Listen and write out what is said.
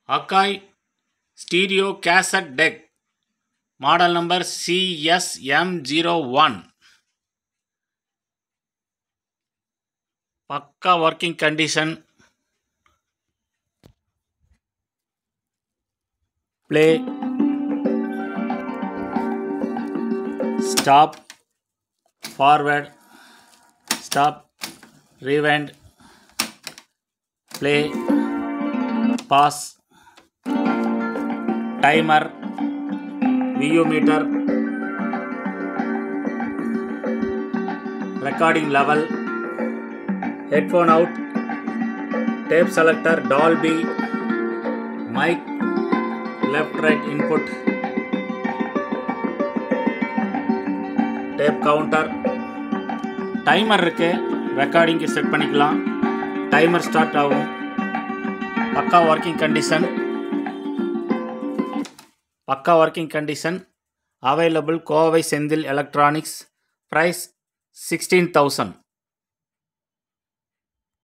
அக்காய் stereo cassette deck model number CSM zero one பக்கா working condition play stop forward stop rewind play pause timer view meter recording level headphone out tape selector Dolby mic left right input tape counter timer இருக்கு ரெக்கார்டிங்க்கு set பண்ணிக்கலாம் timer start ஆகும் பக்கா working condition பக்கா working condition available Kovai Senthil electronics price sixteen thousand